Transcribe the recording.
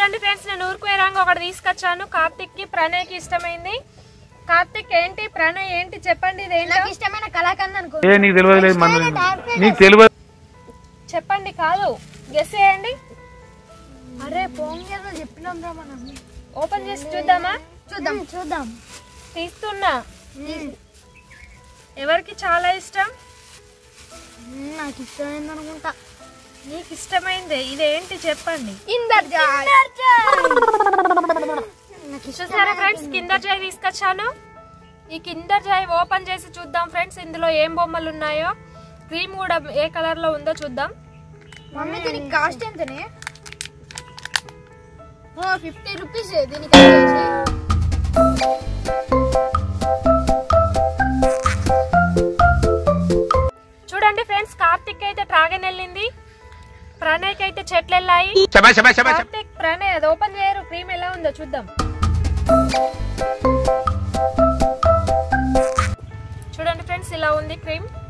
చూడండి ఫ్రెండ్స్ నేను ఊరుకు రంగు ఒకటి తీసుకొచ్చాను కార్తిక్ కి ప్రణయ్ కి ఇష్టమైంది కార్తిక్ ఏంటి ప్రణయ్ ఏంటి చెప్పండి ఇదేంటో నాకు ఇష్టమైన కళాకండ్ అనుకో ఏ నీకు తెలియదు లేదు మన నీకు తెలియదు చెప్పండి కాదు గెస్ చేయండి అరే పోంగేదో చెప్పినాం రా మనం ఓపెన్ చేసి చూద్దామా చూద్దాం చూద్దాం తీస్తున్నా ఎవరికి చాలా ఇష్టం మ్మ్, నాకు ఇష్టమైంది అనుకుంటా నీకు ఇష్టమైంది ఇదేంటి చెప్పండి ఇందర్ జాయ్ నాకు చూసారా ఫ్రెండ్స్ కిందర్ జాయ్ తీసుకొచ్చాను ఈ కిందర్ జాయ్ ఓపెన్ చేసి చూద్దాం ఫ్రెండ్స్ ఇందులో ఏం బొమ్మలు ఉన్నాయో క్రీమ్ కూడా ఏ కలర్ లో ఉందో చూద్దాం మమ్మీ దీనికి కాస్ట్ ఎంతనే ఓ ఫిఫ్టీ రూపీస్ దీనికి వచ్చేసి చూడండి ఫ్రెండ్స్ కార్తిక్ అయితే ట్రాగన్ వెళ్ళింది ప్రణయ్ అయితే చెట్లు వెళ్ళాయి కార్తిక్ ప్రణయ్ అది ఓపెన్ చేయరు క్రీమ్ ఎలా ఉందో చూద్దాం చూడండి ఫ్రెండ్స్ ఇలా ఉంది క్రీమ్